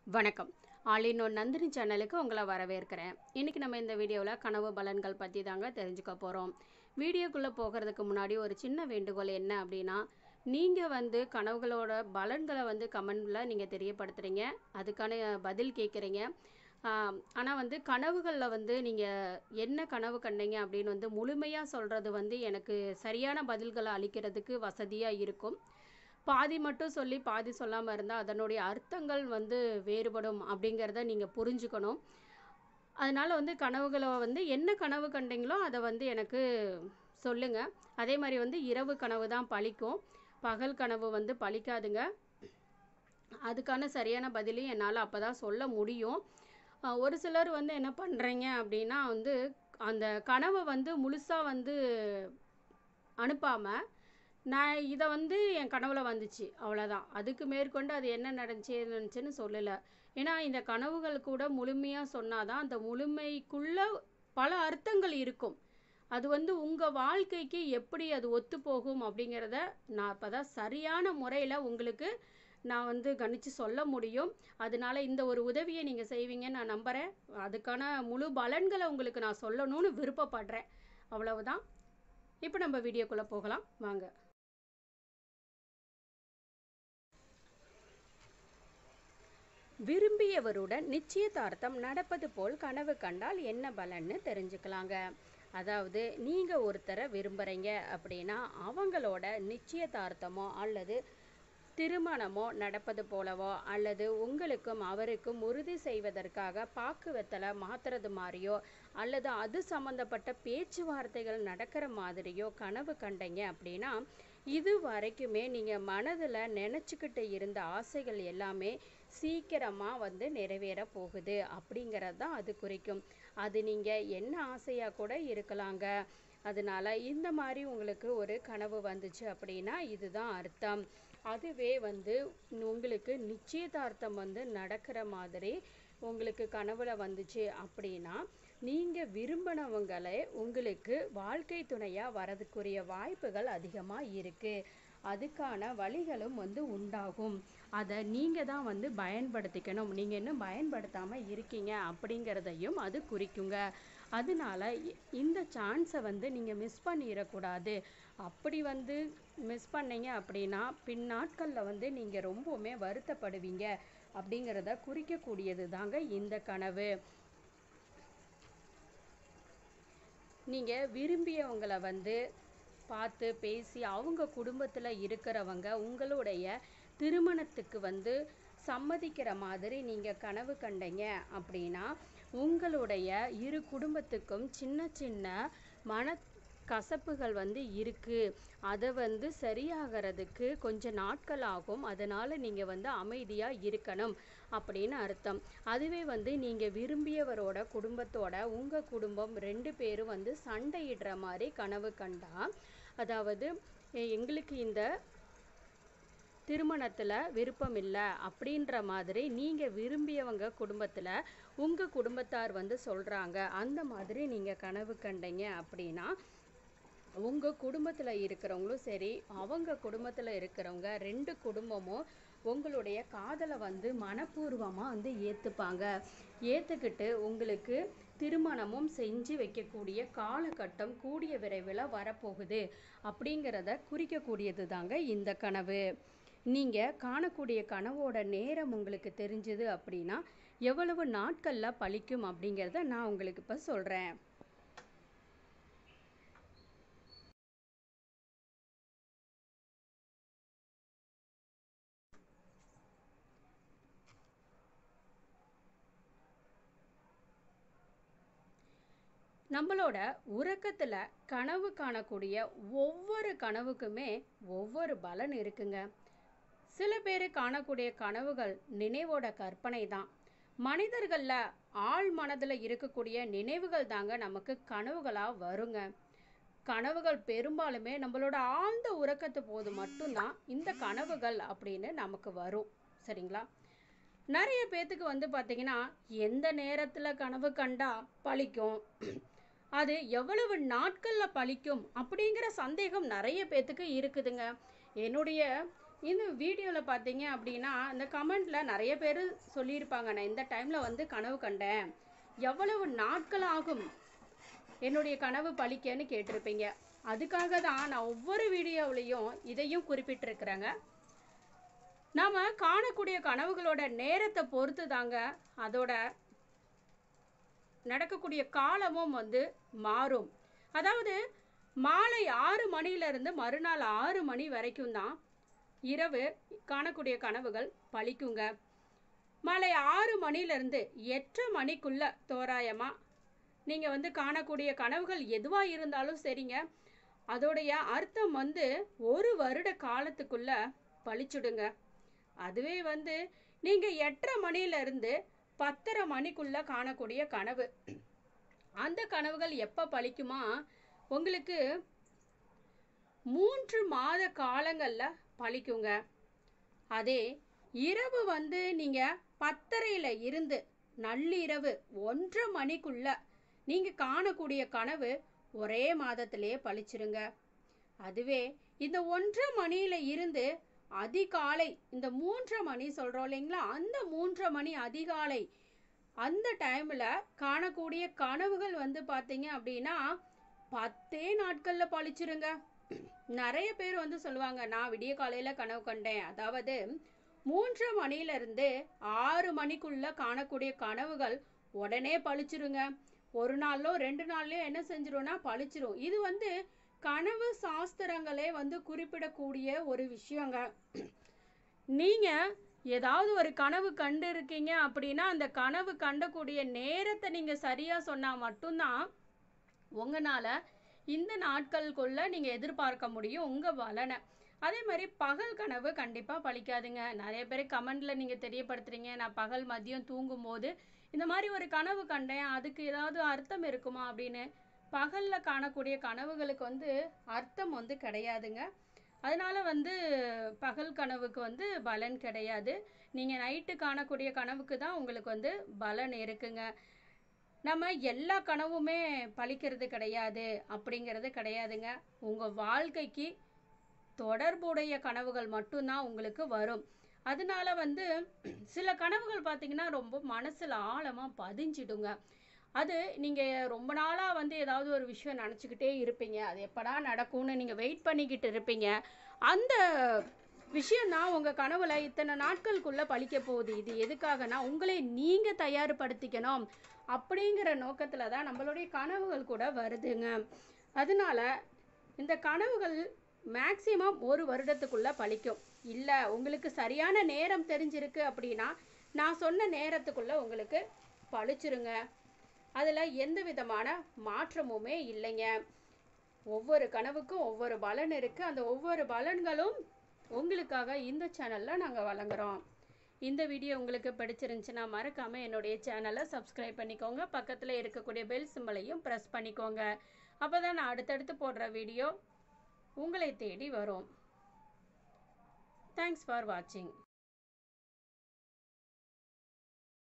வணக்கம் ஆலினோ நந்தினி சேனலுக்கு உங்களை வரவேற்கிறேன் இன்றைக்கி நம்ம இந்த வீடியோவில் கனவு பலன்கள் பற்றி தாங்க தெரிஞ்சுக்க போகிறோம் வீடியோக்குள்ளே போகிறதுக்கு முன்னாடி ஒரு சின்ன வேண்டுகோள் என்ன அப்படின்னா நீங்கள் வந்து கனவுகளோட பலன்களை வந்து கமெண்டில் நீங்கள் தெரியப்படுத்துகிறீங்க அதுக்கான பதில் கேட்குறீங்க ஆனால் வந்து கனவுகளில் வந்து நீங்கள் என்ன கனவு கண்டீங்க அப்படின்னு வந்து முழுமையாக சொல்கிறது வந்து எனக்கு சரியான பதில்களை அளிக்கிறதுக்கு வசதியாக இருக்கும் பாதி மட்டும் சொல்லி பாதி சொல்லாமல் இருந்தால் அதனுடைய அர்த்தங்கள் வந்து வேறுபடும் அப்படிங்கிறத நீங்கள் புரிஞ்சுக்கணும் அதனால் வந்து கனவுகளை வந்து என்ன கனவு கண்டீங்களோ அதை வந்து எனக்கு சொல்லுங்கள் அதே மாதிரி வந்து இரவு கனவு தான் பழிக்கும் பகல் கனவு வந்து பழிக்காதுங்க அதுக்கான சரியான பதிலையும் என்னால் அப்போ தான் சொல்ல முடியும் அஹ் ஒரு சிலர் வந்து என்ன பண்ணுறீங்க அப்படின்னா வந்து அந்த கனவை வந்து முழுசாக வந்து அனுப்பாமல் நான் இதை வந்து என் கனவுல வந்துச்சு அவ்வளோதான் அதுக்கு மேற்கொண்டு அது என்ன நடந்துச்சு ஏது நடந்துச்சுன்னு சொல்லலை ஏன்னா இந்த கனவுகள் கூட முழுமையாக சொன்னாதான் அந்த முழுமைக்குள்ள பல அர்த்தங்கள் இருக்கும் அது வந்து உங்கள் வாழ்க்கைக்கு எப்படி அது ஒத்து போகும் அப்படிங்கிறத நான் இப்போ தான் சரியான முறையில் உங்களுக்கு நான் வந்து கணிச்சு சொல்ல முடியும் அதனால இந்த ஒரு உதவியை நீங்கள் செய்வீங்கன்னு நான் நம்புகிறேன் அதுக்கான முழு பலன்களை உங்களுக்கு நான் சொல்லணும்னு விருப்பப்படுறேன் அவ்வளவுதான் இப்போ நம்ம வீடியோக்குள்ளே போகலாம் வாங்க விரும்பியவருடன் நிச்சயதார்த்தம் நடப்பது போல் கனவு கண்டால் என்ன பலன்னு தெரிஞ்சுக்கலாங்க அதாவது நீங்கள் ஒருத்தரை விரும்புகிறீங்க அப்படின்னா அவங்களோட நிச்சயதார்த்தமோ அல்லது திருமணமோ நடப்பது போலவோ அல்லது உங்களுக்கும் அவருக்கும் உறுதி செய்வதற்காக பாக்கு வெத்தலை மாத்துறது மாதிரியோ அல்லது அது சம்மந்தப்பட்ட பேச்சுவார்த்தைகள் நடக்கிற மாதிரியோ கனவு கண்டீங்க அப்படின்னா இது வரைக்குமே நீங்கள் மனதில் நினச்சிக்கிட்டு இருந்த ஆசைகள் எல்லாமே சீக்கிரமாக வந்து நிறைவேற போகுது அப்படிங்கிறது தான் அது குறிக்கும் அது நீங்கள் என்ன ஆசையாக கூட இருக்கலாங்க அதனால இந்த மாதிரி உங்களுக்கு ஒரு கனவு வந்துச்சு அப்படின்னா இதுதான் அர்த்தம் அதுவே வந்து உங்களுக்கு நிச்சயதார்த்தம் வந்து நடக்கிற மாதிரி உங்களுக்கு கனவுல வந்துச்சு அப்படின்னா நீங்கள் விரும்பினவங்களே உங்களுக்கு வாழ்க்கை துணையாக வரதுக்குரிய வாய்ப்புகள் அதிகமாக இருக்குது அதுக்கான வழிகளும் வந்து உண்டாகும் அதை நீங்கள் தான் வந்து பயன்படுத்திக்கணும் நீங்கள் இன்னும் பயன்படுத்தாமல் இருக்கீங்க அப்படிங்கிறதையும் அது குறிக்குங்க அதனால இ- இந்த சான்ஸை வந்து நீங்கள் மிஸ் பண்ணிடக்கூடாது அப்படி வந்து மிஸ் பண்ணீங்க அப்படின்னா பின்னாட்களில் வந்து நீங்கள் ரொம்பவுமே வருத்தப்படுவீங்க அப்படிங்கிறத குறிக்கக்கூடியது தாங்க இந்த கனவு நீங்கள் விரும்பியவங்களை வந்து பார்த்து பேசி அவங்க குடும்பத்தில் இருக்கிறவங்க உங்களுடைய திருமணத்துக்கு வந்து சம்மதிக்கிற மாதிரி நீங்கள் கனவு கண்டீங்க அப்படின்னா உங்களுடைய இரு குடும்பத்துக்கும் சின்ன சின்ன மன கசப்புகள் வந்து இருக்குது அதை வந்து சரியாகிறதுக்கு கொஞ்ச நாட்கள் ஆகும் அதனால் நீங்கள் வந்து அமைதியாக இருக்கணும் அப்படின்னு அர்த்தம் அதுவே வந்து நீங்கள் விரும்பியவரோட குடும்பத்தோட உங்கள் குடும்பம் ரெண்டு பேரும் வந்து சண்டையிடுற மாதிரி கனவு கண்டா அதாவது எ- எங்களுக்கு இந்த திருமணத்தில் விருப்பம் இல்லை அப்படின்ற மாதிரி நீங்கள் விரும்பியவங்க குடும்பத்தில் உங்கள் குடும்பத்தார் வந்து சொல்கிறாங்க அந்த மாதிரி நீங்கள் கனவு கண்டீங்க அப்படின்னா உங்கள் குடும்பத்தில் இருக்கிறவங்களும் சரி அவங்க குடும்பத்தில் இருக்கிறவங்க ரெண்டு குடும்பமும் உங்களுடைய காதலை வந்து மனப்பூர்வமாக வந்து ஏற்றுப்பாங்க ஏற்றுக்கிட்டு உங்களுக்கு திருமணமும் செஞ்சு வைக்கக்கூடிய காலகட்டம் கூடிய விரைவில் வரப்போகுது அப்படிங்கிறத குறிக்கக்கூடியது தாங்க இந்த கனவு நீங்கள் காணக்கூடிய கனவோட நேரம் உங்களுக்கு தெரிஞ்சுது அப்படின்னா எவ்வளவு நாட்களில் பலிக்கும் அப்படிங்கிறத நான் உங்களுக்கு இப்போ சொல்கிறேன் நம்மளோட உறக்கத்தில் கனவு காணக்கூடிய ஒவ்வொரு கனவுக்குமே ஒவ்வொரு பலன் இருக்குங்க சில பேர் காணக்கூடிய கனவுகள் நினைவோட கற்பனை தான் மனிதர்களில் ஆழ் மனதில் இருக்கக்கூடிய நினைவுகள் தாங்க நமக்கு கனவுகளாக வருங்க கனவுகள் பெரும்பாலுமே நம்மளோட ஆழ்ந்த உறக்கத்து போது மட்டும்தான் இந்த கனவுகள் அப்படின்னு நமக்கு வரும் சரிங்களா நிறைய பேத்துக்கு வந்து பார்த்தீங்கன்னா எந்த நேரத்தில் கனவு கண்டா பழிக்கும் அது எவ்வளவு நாட்களில் பழிக்கும் அப்படிங்கிற சந்தேகம் நிறைய பேத்துக்கு இருக்குதுங்க என்னுடைய இந்த வீடியோவில் பார்த்தீங்க அப்படின்னா இந்த கமெண்ட்டில் நிறைய பேர் சொல்லியிருப்பாங்க நான் இந்த டைமில் வந்து கனவு கண்டேன் எவ்வளவு நாட்கள் ஆகும் என்னுடைய கனவு பலிக்கன்னு கேட்டிருப்பீங்க அதுக்காக தான் நான் ஒவ்வொரு வீடியோவிலையும் இதையும் குறிப்பிட்டிருக்கிறேங்க நாம் காணக்கூடிய கனவுகளோட நேரத்தை பொறுத்து தாங்க அதோட நடக்கக்கூடிய காலமும் வந்து மாறும் அதாவது மாலை ஆறு மணியிலிருந்து மறுநாள் ஆறு மணி வரைக்கும் தான் இரவு காணக்கூடிய கனவுகள் பலிக்குங்க மாலை ஆறு மணிலேருந்து எட்டு மணிக்குள்ள தோராயமாக நீங்கள் வந்து காணக்கூடிய கனவுகள் எதுவாக இருந்தாலும் சரிங்க அதோடைய அர்த்தம் வந்து ஒரு வருட காலத்துக்குள்ள பழிச்சுடுங்க அதுவே வந்து நீங்கள் எட்டரை மணியிலிருந்து பத்தரை மணிக்குள்ள காணக்கூடிய கனவு அந்த கனவுகள் எப்போ பழிக்குமா உங்களுக்கு மூன்று மாத காலங்களில் பழிக்குங்க அதே இரவு வந்து நீங்கள் பத்தரையில் இருந்து நள்ளிரவு ஒன்றரை மணிக்குள்ள நீங்கள் காணக்கூடிய கனவு ஒரே மாதத்திலே பழிச்சிருங்க அதுவே இந்த ஒன்றரை மணியில இருந்து அதிகாலை இந்த மூன்றரை மணி சொல்கிறோம் இல்லைங்களா அந்த மூன்றரை மணி அதிகாலை அந்த டைமில் காணக்கூடிய கனவுகள் வந்து பார்த்தீங்க அப்படின்னா பத்தே நாட்களில் பழிச்சிருங்க நிறைய பேர் வந்து சொல்லுவாங்க நான் விடிய காலையில் கனவு கண்டேன் அதாவது மூன்று மணியிலிருந்து ஆறு மணிக்குள்ள காணக்கூடிய கனவுகள் உடனே பழிச்சிருங்க ஒரு நாளோ ரெண்டு நாள்லயோ என்ன செஞ்சிரும்னா பழிச்சிரும் இது வந்து கனவு சாஸ்திரங்களே வந்து குறிப்பிடக்கூடிய ஒரு விஷயங்க நீங்க ஏதாவது ஒரு கனவு கண்டு இருக்கீங்க அப்படின்னா அந்த கனவு கண்டக்கூடிய நேரத்தை நீங்க சரியா சொன்னா மட்டும்தான் உங்களால இந்த நாட்களுக்குள்ள நீங்க எதிர்பார்க்க முடியும் உங்க பலனை அதே மாதிரி பகல் கனவு கண்டிப்பா பழிக்காதுங்க நிறைய பேர் கமெண்ட்ல நீங்க தெரியப்படுத்துறீங்க நான் பகல் மதியம் தூங்கும் போது இந்த மாதிரி ஒரு கனவு கண்டேன் அதுக்கு ஏதாவது அர்த்தம் இருக்குமா அப்படின்னு பகல்ல காணக்கூடிய கனவுகளுக்கு வந்து அர்த்தம் வந்து கிடையாதுங்க அதனால வந்து பகல் கனவுக்கு வந்து பலன் கிடையாது நீங்க நைட்டு காணக்கூடிய கனவுக்கு தான் உங்களுக்கு வந்து பலன் இருக்குங்க நம்ம எல்லா கனவுமே பழிக்கிறது கிடையாது அப்படிங்கிறது கிடையாதுங்க உங்க வாழ்க்கைக்கு தொடர்புடைய கனவுகள் மட்டும்தான் உங்களுக்கு வரும் அதனால வந்து சில கனவுகள் பார்த்தீங்கன்னா ரொம்ப மனசில் ஆழமாக பதிஞ்சிடுங்க அது நீங்கள் ரொம்ப நாளாக வந்து ஏதாவது ஒரு விஷயம் நினச்சிக்கிட்டே இருப்பீங்க அது எப்படா நடக்கும்னு நீங்கள் வெயிட் பண்ணிக்கிட்டு இருப்பீங்க அந்த விஷயம்தான் உங்கள் கனவுல இத்தனை நாட்களுக்குள்ளே பழிக்க போகுது இது எதுக்காகனா உங்களை நீங்கள் தயார்படுத்திக்கணும் அப்படிங்கிற நோக்கத்தில் தான் நம்மளுடைய கனவுகள் கூட வருதுங்க அதனால இந்த கனவுகள் மேக்சிமம் ஒரு வருடத்துக்குள்ளே பழிக்கும் இல்லை உங்களுக்கு சரியான நேரம் தெரிஞ்சிருக்கு அப்படின்னா நான் சொன்ன நேரத்துக்குள்ளே உங்களுக்கு பழிச்சிருங்க அதில் எந்த விதமான மாற்றமுமே இல்லைங்க ஒவ்வொரு கனவுக்கும் ஒவ்வொரு பலன் இருக்குது அந்த ஒவ்வொரு பலன்களும் உங்களுக்காக இந்த சேனலில் நாங்கள் வழங்குறோம் இந்த வீடியோ உங்களுக்கு பிடிச்சிருந்துச்சுன்னா மறக்காமல் என்னுடைய சேனலை சப்ஸ்கிரைப் பண்ணிக்கோங்க பக்கத்தில் இருக்கக்கூடிய பெல் சிம்பலையும் ப்ரெஸ் பண்ணிக்கோங்க அப்போ தான் நான் அடுத்தடுத்து போடுற வீடியோ உங்களை தேடி வரும் தேங்க்ஸ் ஃபார் வாட்சிங்